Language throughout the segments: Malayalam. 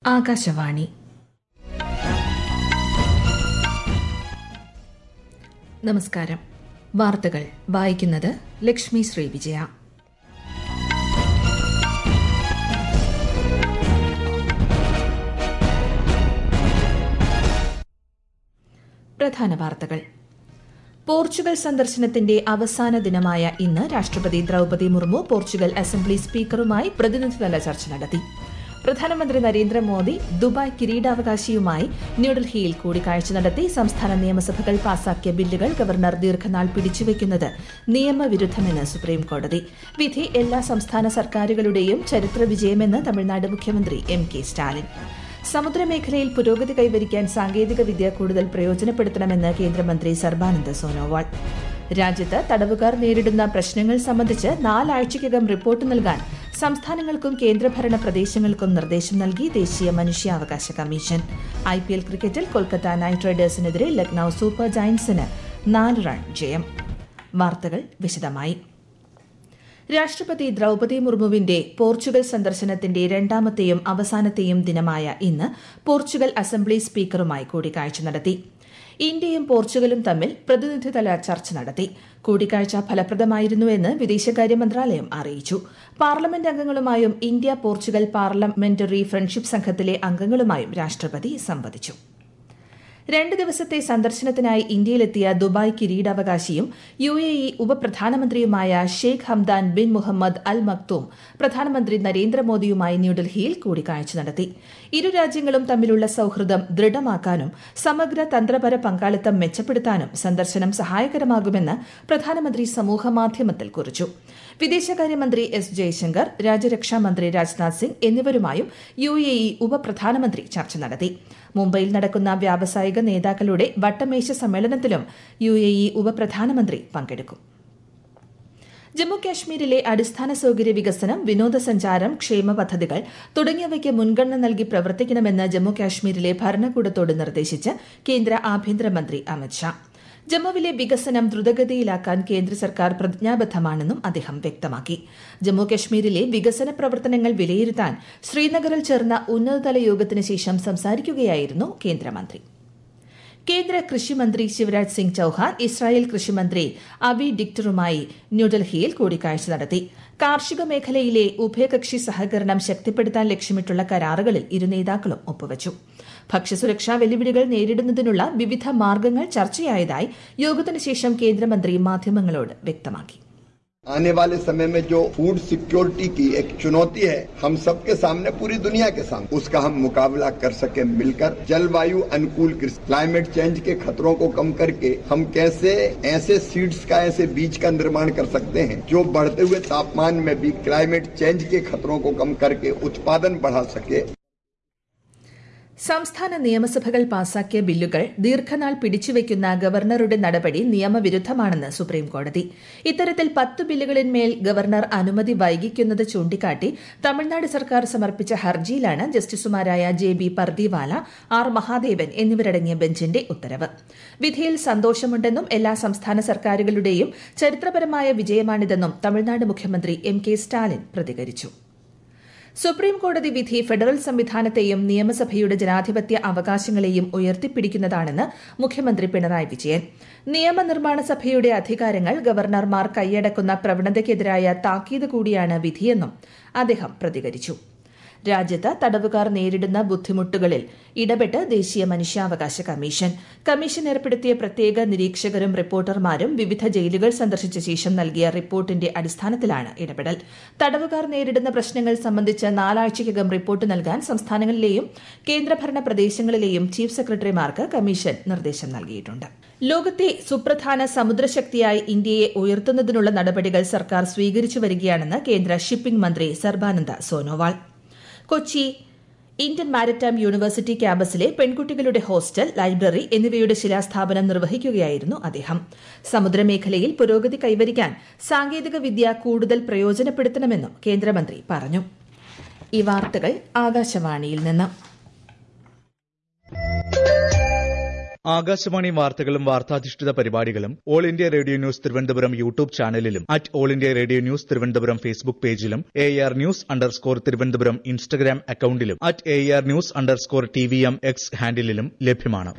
ആകാശവാണി നമസ്കാരം വാർത്തകൾ വായിക്കുന്നത് ലക്ഷ്മി ശ്രീ വിജയ പ്രധാന വാർത്തകൾ പോർച്ചുഗൽ സന്ദർശനത്തിന്റെ അവസാന ദിനമായ ഇന്ന് രാഷ്ട്രപതി ദ്രൌപതി മുർമു പോർച്ചുഗൽ അസംബ്ലി സ്പീക്കറുമായി പ്രതിനിധിതല ചർച്ച നടത്തി പ്രധാനമന്ത്രി നരേന്ദ്രമോദി ദുബായ് കിരീടാവകാശിയുമായി ന്യൂഡൽഹിയിൽ കൂടിക്കാഴ്ച നടത്തി സംസ്ഥാന നിയമസഭകൾ പാസാക്കിയ ബില്ലുകൾ ഗവർണർ ദീർഘനാൾ പിടിച്ചുവെക്കുന്നത് നിയമവിരുദ്ധമെന്ന് സുപ്രീംകോടതി വിധി എല്ലാ സംസ്ഥാന സർക്കാരുകളുടെയും ചരിത്ര വിജയമെന്ന് തമിഴ്നാട് മുഖ്യമന്ത്രി എം കെ സ്റ്റാലിൻ സമുദ്രമേഖലയിൽ പുരോഗതി കൈവരിക്കാൻ സാങ്കേതിക വിദ്യ കൂടുതൽ പ്രയോജനപ്പെടുത്തണമെന്ന് കേന്ദ്രമന്ത്രി സർബാനന്ദ സോനോവാൾ രാജ്യത്ത് തടവുകാർ നേരിടുന്ന പ്രശ്നങ്ങൾ സംബന്ധിച്ച് നാലാഴ്ചയ്ക്കകം റിപ്പോർട്ട് നൽകാൻ സംസ്ഥാനങ്ങൾക്കും കേന്ദ്രഭരണ പ്രദേശങ്ങൾക്കും നിർദ്ദേശം നൽകി ദേശീയ മനുഷ്യാവകാശ കമ്മീഷൻ ഐ പി എൽ ക്രിക്കറ്റിൽ കൊൽക്കത്ത നൈറ്റ് റൈഡേഴ്സിനെതിരെ ലക്നൌ സൂപ്പർ ജയന്റ്സിന് നാല് റൺ ജയം വാർത്തകൾ വിശദമായി രാഷ്ട്രപതി ദ്രൌപതി മുർമുവിന്റെ പോർച്ചുഗൽ സന്ദർശനത്തിന്റെ രണ്ടാമത്തെയും അവസാനത്തെയും ദിനമായ ഇന്ന് പോർച്ചുഗൽ അസംബ്ലി സ്പീക്കറുമായി കൂടിക്കാഴ്ച നടത്തി ഇന്ത്യയും പോർച്ചുഗലും തമ്മിൽ പ്രതിനിധിതല ചർച്ച നടത്തി കൂടിക്കാഴ്ച ഫലപ്രദമായിരുന്നുവെന്ന് വിദേശകാര്യ മന്ത്രാലയം അറിയിച്ചു പാർലമെന്റ് അംഗങ്ങളുമായും ഇന്ത്യ പോർച്ചുഗൽ പാർലമെന്ററി ഫ്രണ്ട്ഷിപ്പ് സംഘത്തിലെ അംഗങ്ങളുമായും രാഷ്ട്രപതി സംവദിച്ചു രണ്ട് ദിവസത്തെ സന്ദർശനത്തിനായി ഇന്ത്യയിലെത്തിയ ദുബായ് കിരീടാവകാശിയും യു എ ഇ ഉപപ്രധാനമന്ത്രിയുമായ Sheikh Hamdan bin Mohammed Al Maktoum പ്രധാനമന്ത്രി നരേന്ദ്രമോദിയുമായി ന്യൂഡൽഹിയിൽ കൂടിക്കാഴ്ച നടത്തി ഇരു രാജ്യങ്ങളും തമ്മിലുള്ള സൌഹൃദം ദൃഢമാക്കാനും സമഗ്ര തന്ത്രപര പങ്കാളിത്തം മെച്ചപ്പെടുത്താനും സന്ദർശനം സഹായകരമാകുമെന്ന് പ്രധാനമന്ത്രി സമൂഹമാധ്യമത്തിൽ കുറിച്ചു വിദേശകാര്യമന്ത്രി എസ് ജയശങ്കർ രാജ്യരക്ഷാ മന്ത്രി രാജ്നാഥ് സിംഗ് എന്നിവരുമായും യു എ ഇ ഉപപ്രധാനമന്ത്രി ചർച്ച നടത്തി മുംബൈയിൽ നടക്കുന്ന വ്യാവസായിക നേതാക്കളുടെ വട്ടമേശ സമ്മേളനത്തിലും യു എ ഇ ഉപപ്രധാനമന്ത്രി പങ്കെടുക്കും ജമ്മു കാശ്മീരിലെ അടിസ്ഥാന സൌകര്യ വികസനം വിനോദസഞ്ചാരം ക്ഷേമ പദ്ധതികൾ തുടങ്ങിയവയ്ക്ക് മുൻഗണന നൽകി പ്രവർത്തിക്കണമെന്ന് ജമ്മു കാശ്മീരിലെ ഭരണകൂടത്തോട് നിർദ്ദേശിച്ച് കേന്ദ്ര ആഭ്യന്തരമന്ത്രി അമിത്ഷാ ജമ്മുവിലെ വികസനം ദ്രുതഗതിയിലാക്കാൻ കേന്ദ്ര സർക്കാർ പ്രതിജ്ഞാബദ്ധമാണെന്നും അദ്ദേഹം വ്യക്തമാക്കി ജമ്മു കശ്മീരിലെ വികസന പ്രവർത്തനങ്ങൾ വിലയിരുത്താൻ ശ്രീനഗറിൽ ചേർന്ന ഉന്നതതല യോഗത്തിന് ശേഷം സംസാരിക്കുകയായിരുന്നു കേന്ദ്രമന്ത്രി കേന്ദ്ര കൃഷിമന്ത്രി ശിവരാജ് സിംഗ് ചൌഹാൻ ഇസ്രായേൽ കൃഷിമന്ത്രി അവി ഡിക്ടറുമായി ന്യൂഡൽഹിയിൽ കൂടിക്കാഴ്ച നടത്തി കാർഷിക മേഖലയിലെ ഉഭയകക്ഷി സഹകരണം ശക്തിപ്പെടുത്താൻ ലക്ഷ്യമിട്ടുള്ള കരാറുകളിൽ ഇരു നേതാക്കളും ഒപ്പുവച്ചു ഭക്ഷ്യസുരക്ഷാ വെല്ലുവിളികൾ നേരിടുന്നതിനുള്ള വിവിധ മാർഗങ്ങൾ ചർച്ചയായതായി യോഗത്തിനു ശേഷം കേന്ദ്രമന്ത്രി മാധ്യമങ്ങളോട് വ്യക്തമാക്കി आने वाले समय में जो फूड सिक्योरिटी की एक चुनौती है हम सबके सामने पूरी दुनिया के सामने उसका हम मुकाबला कर सके मिलकर जलवायु अनुकूल कृषि क्लाइमेट चेंज के खतरों को कम करके हम कैसे ऐसे सीड्स का ऐसे बीज का निर्माण कर सकते हैं जो बढ़ते हुए तापमान में भी क्लाइमेट चेंज के खतरों को कम करके उत्पादन बढ़ा सके സംസ്ഥാന നിയമസഭകൾ പാസാക്കിയ ബില്ലുകൾ ദീർഘനാൾ പിടിച്ചുവെക്കുന്ന ഗവർണറുടെ നടപടി നിയമവിരുദ്ധമാണെന്ന് സുപ്രീംകോടതി ഇത്തരത്തിൽ പത്ത് ബില്ലുകളിന്മേൽ ഗവർണർ അനുമതി വൈകിക്കുന്നത് ചൂണ്ടിക്കാട്ടി തമിഴ്നാട് സർക്കാർ സമർപ്പിച്ച ഹർജിയിലാണ് ജസ്റ്റിസുമാരായ J B Pardiwala R Mahadevan എന്നിവരടങ്ങിയ ബെഞ്ചിന്റെ ഉത്തരവ് വിധിയിൽ സന്തോഷമുണ്ടെന്നും എല്ലാ സംസ്ഥാന സർക്കാരുകളുടെയും ചരിത്രപരമായ വിജയമാണിതെന്നും തമിഴ്നാട് മുഖ്യമന്ത്രി എം കെ സ്റ്റാലിൻ പ്രതികരിച്ചു സുപ്രീം കോടതി വിധി ഫെഡറൽ സംവിധാനത്തെയും നിയമസഭയുടെ ജനാധിപത്യ അവകാശങ്ങളെയും ഉയർത്തിപ്പിടിക്കുന്നതാണെന്ന് മുഖ്യമന്ത്രി പിണറായി വിജയൻ നിയമനിർമ്മാണ സഭയുടെ അധികാരങ്ങൾ ഗവർണർമാർ കൈയടക്കുന്ന പ്രവണതയ്ക്കെതിരായ താക്കീത് കൂടിയാണ് വിധിയെന്നും അദ്ദേഹം പ്രതികരിച്ചു രാജ്യത്ത് തടവുകാർ നേരിടുന്ന ബുദ്ധിമുട്ടുകളിൽ ഇടപെട്ട് ദേശീയ മനുഷ്യാവകാശ കമ്മീഷൻ കമ്മീഷൻ ഏർപ്പെടുത്തിയ പ്രത്യേക നിരീക്ഷകരും റിപ്പോർട്ടർമാരും വിവിധ ജയിലുകൾ സന്ദർശിച്ച ശേഷം നൽകിയ റിപ്പോർട്ടിന്റെ അടിസ്ഥാനത്തിലാണ് ഇടപെടൽ തടവുകാർ നേരിടുന്ന പ്രശ്നങ്ങൾ സംബന്ധിച്ച് നാലാഴ്ചയ്ക്കകം റിപ്പോർട്ട് നൽകാൻ സംസ്ഥാനങ്ങളിലെയും കേന്ദ്രഭരണ പ്രദേശങ്ങളിലെയും ചീഫ് സെക്രട്ടറിമാർക്ക് കമ്മീഷൻ നിർദ്ദേശം നൽകിയിട്ടുണ്ട് ലോകത്തെ സുപ്രധാന സമുദ്രശക്തിയായി ഇന്ത്യയെ ഉയർത്തുന്നതിനുള്ള നടപടികൾ സർക്കാർ സ്വീകരിച്ചു വരികയാണെന്ന് കേന്ദ്ര ഷിപ്പിംഗ് മന്ത്രി Sarbananda Sonowal Kochi Indian maritime university ക്യാമ്പസിലെ പെൺകുട്ടികളുടെ ഹോസ്റ്റൽ ലൈബ്രറി എന്നിവയുടെ ശിലാസ്ഥാപനം നിർവഹിക്കുകയായിരുന്നു അദ്ദേഹം സമുദ്രമേഖലയിൽ പുരോഗതി കൈവരിക്കാൻ സാങ്കേതിക വിദ്യ കൂടുതൽ പ്രയോജനപ്പെടുത്തണമെന്നും കേന്ദ്രമന്ത്രി പറഞ്ഞു ഈ വാർത്തകൾ ആകാശവാണിയിൽ നിന്ന് ആകാശവാണി വാർത്തകളും വാർത്താധിഷ്ഠിത പരിപാടികളും all India radio news Thiruvananthapuram YouTube ചാനലിലും at all India radio news Thiruvananthapuram Facebook പേജിലും A R news underscore Thiruvananthapuram Instagram അക്കൌണ്ടിലും at A R news underscore T V M X ഹാൻഡിലും ലഭ്യമാണ്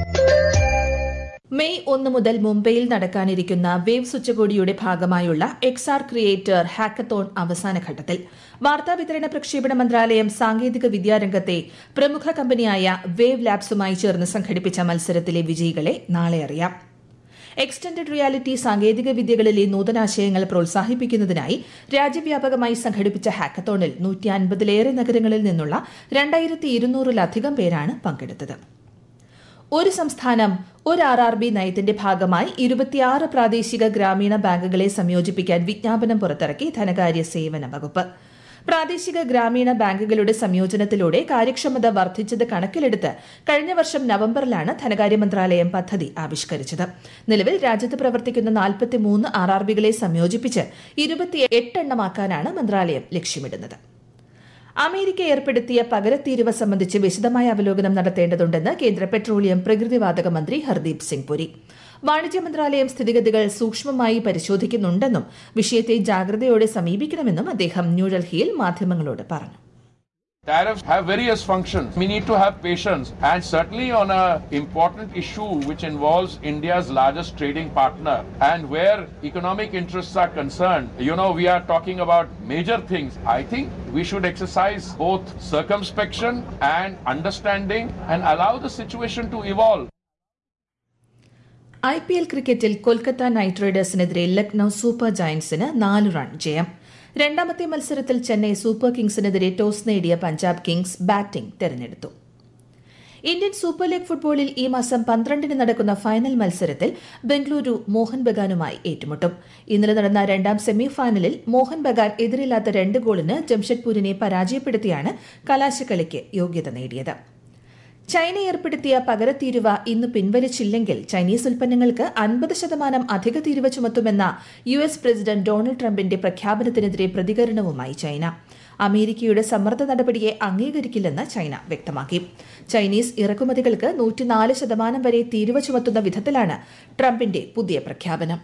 മെയ് ഒന്ന് മുതൽ മുംബൈയിൽ നടക്കാനിരിക്കുന്ന വേവ്സ് ഉച്ചകോടിയുടെ ഭാഗമായുള്ള എക്സ്ആർ ക്രിയേറ്റർ ഹാക്കത്തോൺ അവസാന ഘട്ടത്തിൽ വാർത്താവിതരണ പ്രക്ഷേപണ മന്ത്രാലയം സാങ്കേതിക വിദ്യാരംഗത്തെ പ്രമുഖ കമ്പനിയായ വേവ് ലാബ്സുമായി ചേർന്ന് സംഘടിപ്പിച്ച മത്സരത്തിലെ വിജയികളെ നാളെ അറിയാം എക്സ്റ്റൻഡഡ് റിയാലിറ്റി സാങ്കേതിക വിദ്യകളിലെ നൂതനാശയങ്ങൾ പ്രോത്സാഹിപ്പിക്കുന്നതിനായി രാജ്യവ്യാപകമായി സംഘടിപ്പിച്ച ഹാക്കത്തോണിൽ നൂറ്റി അൻപതിലേറെ നഗരങ്ങളിൽ നിന്നുള്ള രണ്ടായിരത്തി ഇരുന്നൂറിലധികം പേരാണ് പങ്കെടുത്തത് ഒരു സംസ്ഥാനം ഒരു ആർ ആർ ബി നയത്തിന്റെ ഭാഗമായി ഇരുപത്തിയാറ് പ്രാദേശിക ഗ്രാമീണ ബാങ്കുകളെ സംയോജിപ്പിക്കാൻ വിജ്ഞാപനം പുറത്തിറക്കി ധനകാര്യ സേവന വകുപ്പ് പ്രാദേശിക ഗ്രാമീണ ബാങ്കുകളുടെ സംയോജനത്തിലൂടെ കാര്യക്ഷമത വർദ്ധിച്ചത് കണക്കിലെടുത്ത് കഴിഞ്ഞ വർഷം നവംബറിലാണ് ധനകാര്യ മന്ത്രാലയം പദ്ധതി ആവിഷ്കരിച്ചത് നിലവിൽ രാജ്യത്ത് പ്രവർത്തിക്കുന്ന നാൽപ്പത്തിമൂന്ന് ആർ ആർ ബികളെ സംയോജിപ്പിച്ച് ഇരുപത്തിയെട്ട് എണ്ണമാക്കാനാണ് മന്ത്രാലയം ലക്ഷ്യമിടുന്നത് അമേരിക്ക ഏർപ്പെടുത്തിയ പകരത്തീരുവ സംബന്ധിച്ച് വിശദമായ അവലോകനം നടത്തേണ്ടതുണ്ടെന്ന് കേന്ദ്ര പെട്രോളിയം പ്രകൃതിവാതക മന്ത്രി ഹർദീപ് സിംഗ് പുരി വാണിജ്യ മന്ത്രാലയം സ്ഥിതിഗതികൾ സൂക്ഷ്മമായി പരിശോധിക്കുന്നുണ്ടെന്നും വിഷയത്തെ ജാഗ്രതയോടെ സമീപിക്കണമെന്നും അദ്ദേഹം ന്യൂഡൽഹിയിൽ മാധ്യമങ്ങളോട് പറഞ്ഞു Tariffs have various functions. We need to have patience and certainly on a important issue which involves India's largest trading partner and where economic interests are concerned. You know, we are talking about major things. I think we should exercise both circumspection and understanding and allow the situation to evolve. I P L ക്രിക്കറ്റിൽ കൊൽക്കത്ത നൈറ്റ് റൈഡേഴ്സിനെതിരെ ലക്നൌ സൂപ്പർ ജയന്റ്സിന് നാല് റൺ ജയം രണ്ടാമത്തെ മത്സരത്തിൽ ചെന്നൈ സൂപ്പർ കിങ്സിനെതിരെ ടോസ് നേടിയ പഞ്ചാബ് കിങ്സ് ബാറ്റിംഗ് തെരഞ്ഞെടുത്തു ഇന്ത്യൻ സൂപ്പർ ലീഗ് ഫുട്ബോളിൽ ഈ മാസം പന്ത്രണ്ടിന് നടക്കുന്ന ഫൈനൽ മത്സരത്തിൽ ബംഗളൂരു മോഹൻ ബഗാനുമായി ഏറ്റുമുട്ടും ഇന്നലെ നടന്ന രണ്ടാം സെമി ഫൈനലിൽ മോഹൻ ബഗാൻ എതിരില്ലാത്ത രണ്ട് ഗോളിന് ജംഷഡ്പൂരിനെ പരാജയപ്പെടുത്തിയാണ് കലാശക്കളിക്ക് യോഗ്യത നേടിയത് ചൈന ഏർപ്പെടുത്തിയ പകരത്തീരുവ ഇന്ന് പിൻവലിച്ചില്ലെങ്കിൽ ചൈനീസ് ഉൽപ്പന്നങ്ങൾക്ക് അൻപത് ശതമാനം അധിക തീരുവ ചുമത്തുമെന്ന യു എസ് പ്രസിഡന്റ് ഡൊണാൾഡ് ട്രംപിന്റെ പ്രഖ്യാപനത്തിനെതിരെ പ്രതികരണവുമായി ചൈന അമേരിക്കയുടെ സമ്മർദ്ദ നടപടിയെ അംഗീകരിക്കില്ലെന്ന് ചൈന വ്യക്തമാക്കി ചൈനീസ് ഇറക്കുമതികൾക്ക് നൂറ്റിനാല് ശതമാനം വരെ തീരുവ ചുമത്തുന്ന വിധത്തിലാണ് ട്രംപിന്റെ പുതിയ പ്രഖ്യാപനം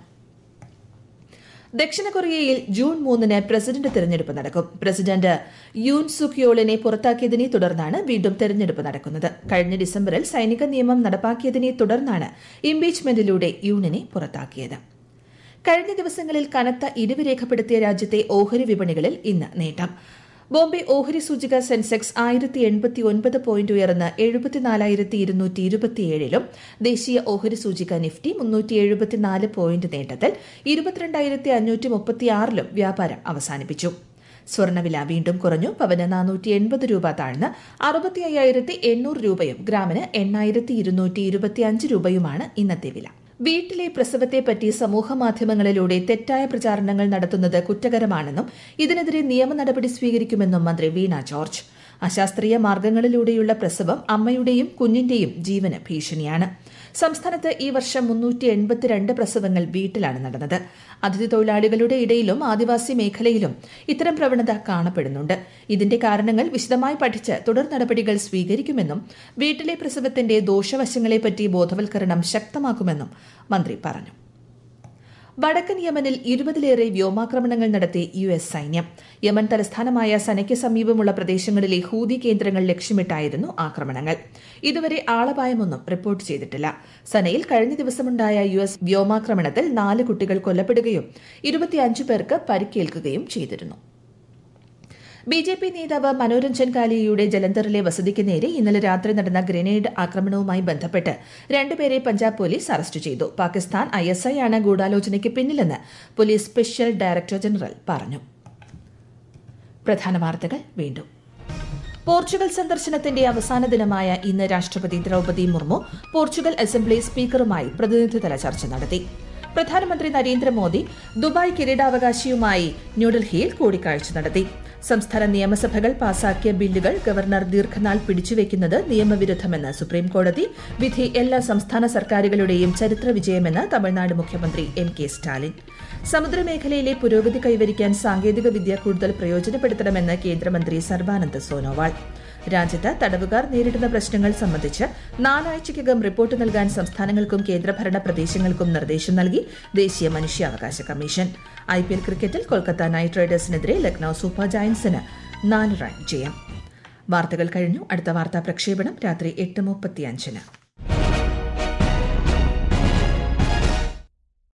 ദക്ഷിണ കൊറിയയിൽ ജൂൺ മൂന്നിന് പ്രസിഡന്റ് തെരഞ്ഞെടുപ്പ് നടക്കും പ്രസിഡന്റ് യൂൻ സുക് യോളിനെ പുറത്താക്കിയതിനെ തുടർന്നാണ് വീണ്ടും തെരഞ്ഞെടുപ്പ് നടക്കുന്നത് കഴിഞ്ഞ ഡിസംബറിൽ സൈനിക നിയമം നടപ്പാക്കിയതിനെ തുടർന്നാണ് ഇംപീച്ച്മെന്റിലൂടെ യൂണിനെ പുറത്താക്കിയത് കഴിഞ്ഞ ദിവസങ്ങളിൽ കനത്ത ഇടിവ് രേഖപ്പെടുത്തിയ രാജ്യത്തെ ഓഹരി വിപണികളിൽ ഇന്ന് നേട്ടം ബോംബെ ഓഹരി സൂചിക സെൻസെക്സ് ആയിരത്തി എൺപത്തി ഒൻപത് പോയിന്റ് ഉയർന്ന് എഴുപത്തിനാലായിരത്തി ഇരുന്നൂറ്റി ഇരുപത്തിയേഴിലും ദേശീയ ഓഹരി സൂചിക നിഫ്റ്റി മുന്നൂറ്റി എഴുപത്തിനാല് പോയിന്റ് നേട്ടത്തിൽ ഇരുപത്തിരണ്ടായിരത്തി അഞ്ഞൂറ്റി മുപ്പത്തിയാറിലും വ്യാപാരം അവസാനിപ്പിച്ചു സ്വർണ്ണവില വീണ്ടും കുറഞ്ഞു പവന് നാനൂറ്റി എൺപത് രൂപ താഴ്ന്ന് അറുപത്തി അയ്യായിരത്തി എണ്ണൂറ് രൂപയും ഗ്രാമിന് എണ്ണായിരത്തി ഇരുന്നൂറ്റി ഇരുപത്തിയഞ്ച് രൂപയുമാണ് ഇന്നത്തെ വില വീട്ടിലെ പ്രസവത്തെപ്പറ്റി സമൂഹ മാധ്യമങ്ങളിലൂടെ തെറ്റായ പ്രചാരണങ്ങൾ നടത്തുന്നത് കുറ്റകരമാണെന്നും ഇതിനെതിരെ നിയമ നടപടി സ്വീകരിക്കുമെന്നും മന്ത്രി വീണ ജോർജ് അശാസ്ത്രീയ മാർഗങ്ങളിലൂടെയുള്ള പ്രസവം അമ്മയുടെയും കുഞ്ഞിന്റെയും ജീവന് ഭീഷണിയാണ് സംസ്ഥാനത്ത് ഈ വർഷം മുന്നൂറ്റി എൺപത്തിരണ്ട് പ്രസവങ്ങൾ വീട്ടിലാണ് നടന്നത് അതിഥി തൊഴിലാളികളുടെ ഇടയിലും ആദിവാസി മേഖലയിലും ഇത്തരം പ്രവണത കാണപ്പെടുന്നുണ്ട് ഇതിന്റെ കാരണങ്ങൾ വിശദമായി പഠിച്ച് തുടർ നടപടികൾ സ്വീകരിക്കുമെന്നും വീട്ടിലെ പ്രസവത്തിന്റെ ദോഷവശങ്ങളെപ്പറ്റി ബോധവൽക്കരണം ശക്തമാക്കുമെന്നും മന്ത്രി പറഞ്ഞു വടക്കൻ യമനിൽ ഇരുപതിലേറെ വ്യോമാക്രമണങ്ങൾ നടത്തി യു എസ് സൈന്യം യമൻ തലസ്ഥാനമായ സനയ്ക്ക് സമീപമുള്ള പ്രദേശങ്ങളിലെ ഹൂതി കേന്ദ്രങ്ങൾ ലക്ഷ്യമിട്ടായിരുന്നു ആക്രമണങ്ങൾ ഇതുവരെ ആളപായമൊന്നും റിപ്പോർട്ട് ചെയ്തിട്ടില്ല സനയിൽ കഴിഞ്ഞ ദിവസമുണ്ടായ യു എസ് വ്യോമാക്രമണത്തിൽ നാല് കുട്ടികൾ കൊല്ലപ്പെടുകയും ഇരുപത്തിയഞ്ചു പേർക്ക് പരിക്കേൽക്കുകയും ചെയ്തിരുന്നു ബി ജെ പി നേതാവ് മനോരഞ്ജൻ കാലിയയുടെ ജലന്ധറിലെ വസതിക്ക് നേരെ ഇന്നലെ രാത്രി നടന്ന ഗ്രനേഡ് ആക്രമണവുമായി ബന്ധപ്പെട്ട് രണ്ടുപേരെ പഞ്ചാബ് പോലീസ് അറസ്റ്റ് ചെയ്തു പാകിസ്ഥാൻ ഐ എസ് ഐ ആണ് ഗൂഢാലോചനയ്ക്ക് പിന്നിലെന്ന് പോലീസ് സ്പെഷ്യൽ ഡയറക്ടർ ജനറൽ പറഞ്ഞു പ്രധാന വാർത്തകൾ വീണ്ടും പോർച്ചുഗൽ സന്ദർശനത്തിന്റെ അവസാന ദിനമായ ഇന്ന് രാഷ്ട്രപതി ദ്രൌപതി മുർമു പോർച്ചുഗൽ അസംബ്ലി സ്പീക്കറുമായി പ്രതിനിധിതല ചർച്ച നടത്തി പ്രധാനമന്ത്രി നരേന്ദ്രമോദി ദുബായ് കിരീടാവകാശിയുമായി ന്യൂഡൽഹിയിൽ കൂടിക്കാഴ്ച നടത്തി സംസ്ഥാന നിയമസഭകൾ പാസാക്കിയ ബില്ലുകൾ ഗവർണർ ദീർഘനാൾ പിടിച്ചുവെക്കുന്നത് നിയമവിരുദ്ധമെന്ന് സുപ്രീംകോടതി വിധി എല്ലാ സംസ്ഥാന സർക്കാരുകളുടെയും ചരിത്ര വിജയമെന്ന് തമിഴ്നാട് മുഖ്യമന്ത്രി എം കെ സ്റ്റാലിൻ സമുദ്രമേഖലയിലെ പുരോഗതി കൈവരിക്കാൻ സാങ്കേതിക വിദ്യ കൂടുതൽ പ്രയോജനപ്പെടുത്തണമെന്ന് കേന്ദ്രമന്ത്രി സർബാനന്ദ് സോനോവാൾ രാജ്യത്ത് തടവുകാർ നേരിടുന്ന പ്രശ്നങ്ങൾ സംബന്ധിച്ച് നാലാഴ്ചയ്ക്കകം റിപ്പോർട്ട് നൽകാൻ സംസ്ഥാനങ്ങൾക്കും കേന്ദ്രഭരണ പ്രദേശങ്ങൾക്കും നിർദ്ദേശം നൽകി ദേശീയ മനുഷ്യാവകാശ കമ്മീഷൻ ഐ പി എൽ ക്രിക്കറ്റിൽ കൊൽക്കത്ത നൈറ്റ് റൈഡേഴ്സിനെതിരെ ലക്നൌ സൂപ്പർ ജയന്റ്സിന് നാല് റൺ ജയം വാർത്തകൾ കഴിഞ്ഞു അടുത്ത വാർത്താ പ്രക്ഷേപണം രാത്രി എട്ട് മുപ്പത്തിയഞ്ചിന്